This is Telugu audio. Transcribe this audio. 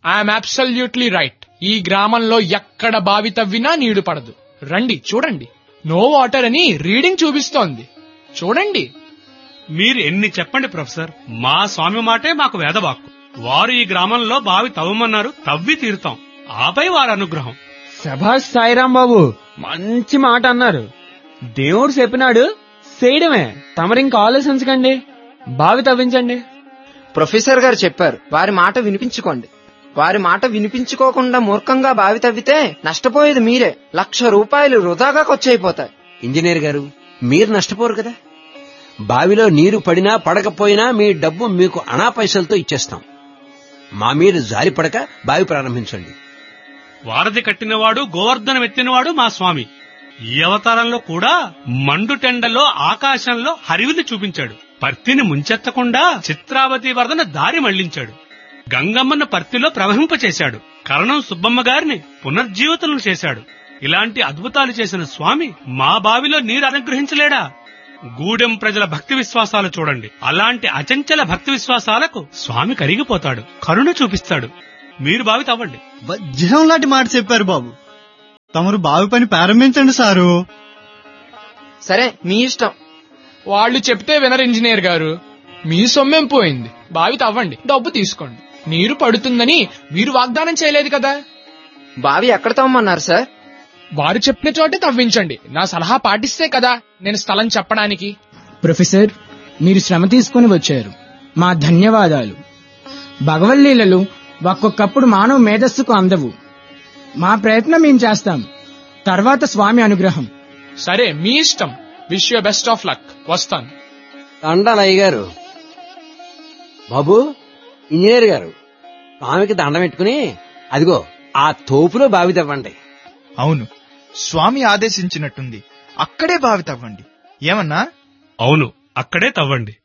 ఐఎమ్ అబ్సల్యూట్లీ రైట్ ఈ గ్రామంలో ఎక్కడ బావి తవ్వినా నీళ్లు పడదు రండి చూడండి నో వాటర్ అని రీడింగ్ చూపిస్తోంది చూడండి మీరు ఎన్ని చెప్పండి ప్రొఫెసర్ మా స్వామి మాటే మాకు వేదవాక్కు వారు ఈ గ్రామంలో బావి తవ్వమన్నారు తవ్వి తీరుతాం ఆపై వారి అనుగ్రహం సభాష్ సాయిరాం బాబు మంచి మాట అన్నారు దేవుడు చెప్పినాడు చేయడమే తమరింక ఆలోచించకండి బావి తవ్వించండి ప్రొఫెసర్ గారు చెప్పారు వారి మాట వినిపించుకోండి వారి మాట వినిపించుకోకుండా మూర్ఖంగా బావి తవ్వితే నష్టపోయేది మీరే లక్ష రూపాయలు వృధాగా ఖర్చయిపోతాయి ఇంజనీర్ గారు మీరు నష్టపోరు కదా బావిలో నీరు పడినా పడకపోయినా మీ డబ్బు మీకు అనా పైసలతో ఇచ్చేస్తాం మా మీద జారి పడక బావి ప్రారంభించండి వారధి కట్టినవాడు గోవర్ధనం ఎత్తినవాడు మా స్వామి ఈ అవతారంలో కూడా మండు టెండలో ఆకాశంలో హరివిని చూపించాడు పర్తిని ముంచెత్తకుండా చిత్రావతి వరదన దారి మళ్లించాడు గంగమ్మను పర్తిలో ప్రవహింపచేశాడు కరణం సుబ్బమ్మ గారిని పునర్జీవితం చేశాడు ఇలాంటి అద్భుతాలు చేసిన స్వామి మా బావిలో నీరు అనుగ్రహించలేడా గూడెం ప్రజల భక్తి విశ్వాసాలు చూడండి అలాంటి అచంచల భక్తి విశ్వాసాలకు స్వామి కరిగిపోతాడు కరుణ చూపిస్తాడు మీరు బావి తవ్వండి వజ్రం లాంటి మాట చెప్పారు బాబు తమరు బావి పని ప్రారంభించండి సారు సరే మీ ఇష్టం వాళ్ళు చెప్తే వినరు ఇంజనీర్ గారు మీ సొమ్మేం పోయింది బావి తవ్వండి డబ్బు తీసుకోండి నీరు పడుతుందని మీరు వాగ్దానం చేయలేదు కదా బావి ఎక్కడ తవ్వమన్నారు సార్ వారు చెప్పిన చోటే తవ్వించండి నా సలహా పాటిస్తే కదా నేను స్థలం చెప్పడానికి ప్రొఫెసర్ మీరు శ్రమ తీసుకుని వచ్చారు మా ధన్యవాదాలు భగవల్లీలలు ఒక్కొక్కప్పుడు మానవ మేధస్సుకు అందవు మా ప్రయత్నం మేము చేస్తాం తర్వాత స్వామి అనుగ్రహం సరే మీ ఇష్టం wish you best of luck వస్తాను దండాలయ్య గారు బాబు ఇంజనీర్ గారు స్వామికి దండం పెట్టుకుని అదిగో ఆ తోపులో బావి తవ్వండి అవును స్వామి ఆదేశించినట్టుంది అక్కడే బావి తవ్వండి ఏమన్నా అవును అక్కడే తవ్వండి